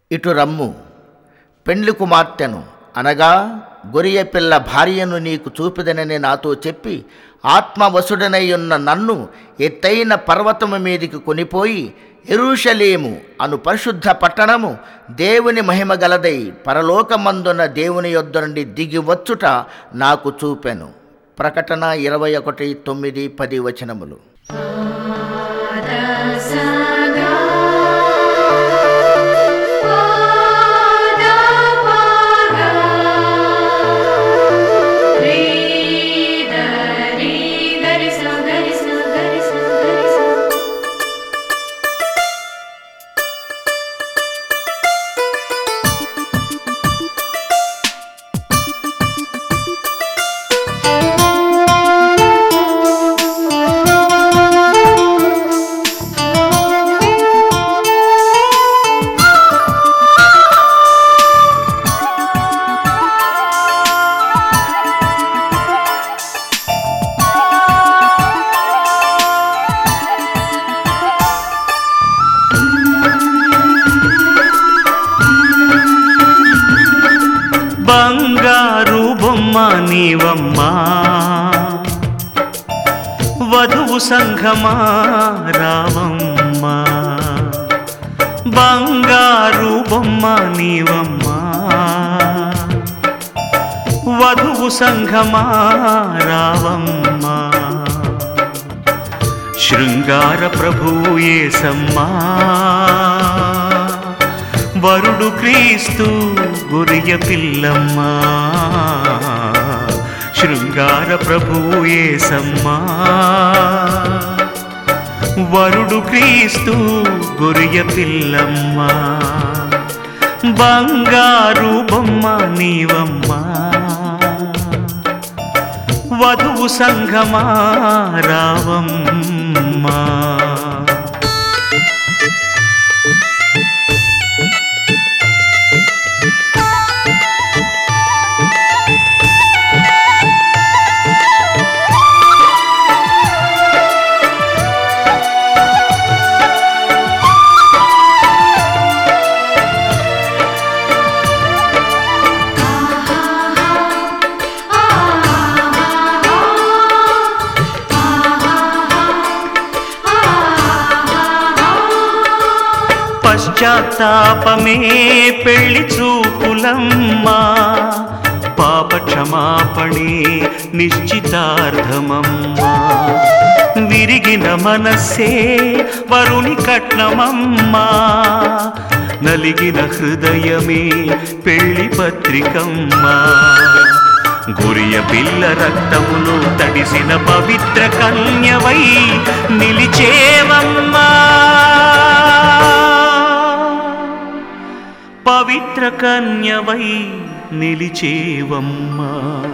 ఇటు రమ్ము పెండ్లి కుమార్తెను అనగా గొరియ పిల్ల భార్యను నీకు చూపిదనని నాతో చెప్పి ఆత్మవసుడనై ఉన్న నన్ను ఎత్తైన పర్వతము మీదికి కొనిపోయి ఎరుషలేము అను పరిశుద్ధ పట్టణము దేవుని మహిమ గలదై పరలోకమందున దేవుని యొద్ద నుండి దిగి వచ్చుట నాకు చూపెను ప్రకటన ఇరవై ఒకటి తొమ్మిది పది వచనములు బంగారు బొమ్మ నీవమ్మా వధువు సంఘమా రావమ్మా బంగారు బొమ్మ నీవమ్మా వధువు సంఘమా రావమ్మా శృంగార ప్రభువు యేసమ్మా వరుడు క్రీస్తు గురియ పిల్లమ్మా శృంగార ప్రభువు యేసమ్మా వరుడు క్రీస్తు గురియ పిల్లమ్మా బంగారు బొమ్మ నీవమ్మా వధువు సంఘమా రావమ్మా పశ్చాత్తాపమే పెళ్లి చూపులమ్మా పాప క్షమాపణే నిశ్చితార్థమమ్మా విరిగిన మనస్సే వరుని కట్నమమ్మా నలిగిన హృదయమే పెళ్లి పత్రికమ్మా గురియ పిల్ల రక్తములో తడిసిన పవిత్ర కన్యవై నిలిచేవమ్మా పవిత్ర కన్యవై నిలిచేవమ్మా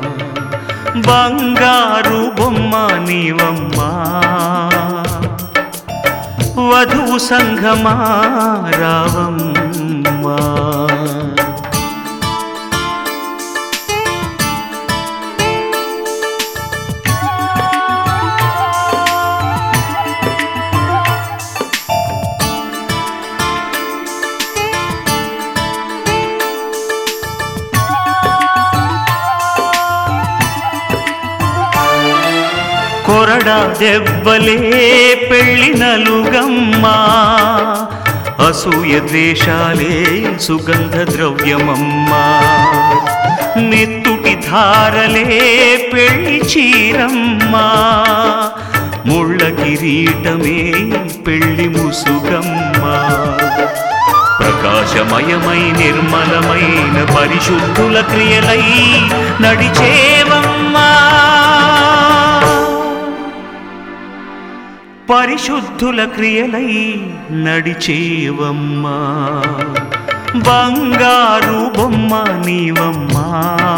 బంగారు బొమ్మ నీవమ్మా వధువు సంఘమా రావమ్మా కొరడా దెబ్బలే పెళ్లి నలుగమ్మా అసూయ ద్వేషాలే సుగంధ ద్రవ్యమమ్మా నెత్తుటి ధారలే పెళ్లి చీరమ్మా ముళ్ళ కిరీటమే పెళ్లి ముసుగమ్మా ప్రకాశమయమై నిర్మలమైన పరిశుద్ధుల క్రియలై నడిచేవమ్మా పరిశుద్ధుల క్రియలై నడిచేవమ్మా బంగారు బొమ్మ నీవమ్మా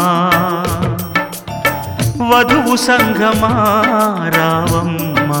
వధువు సంఘమా రావమ్మా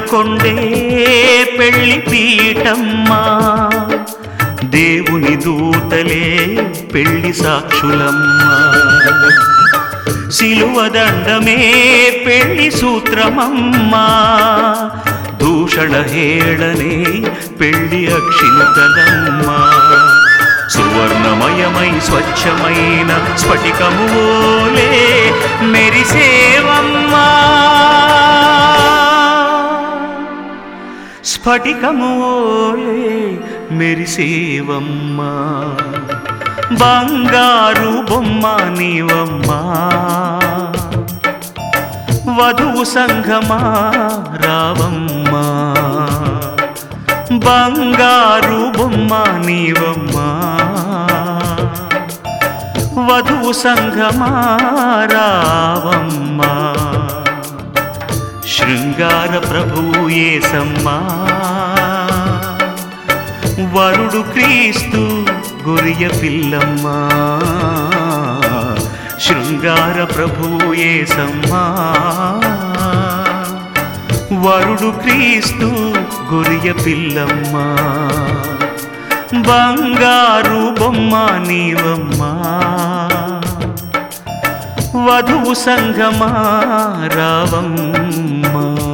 కొండే పెళ్లి పీటమ్మా దేవుని దూతలే పెళ్లి సాక్షులమ్మా సిలువదండమే పెళ్లి సూత్రమమ్మా దూషణ హేళనే పెళ్లి అక్షింతలమ్మా సువర్ణమయమై స్వచ్ఛమైన స్ఫటికము ఓలే మెరిసేవమ్మా స్ఫటికము ఓలే మెరిసేవమ్మా బంగారు బొమ్మ నీవమ్మా వధువు సంఘమా రావమ్మా బంగారు బొమ్మ నీవమ్మా వధువు సంఘమా రావమ్మా శృంగార ప్రభువు ఏసమ్మా వరుడు క్రీస్తు గొరియ పిల్లమ్మా శృంగార ప్రభువు ఏసమ్మా వరుడు క్రీస్తు గొరియ పిల్లమ్మా బంగారు బొమ్మ నీవమ్మా వధువు సంగమా రావమ్మా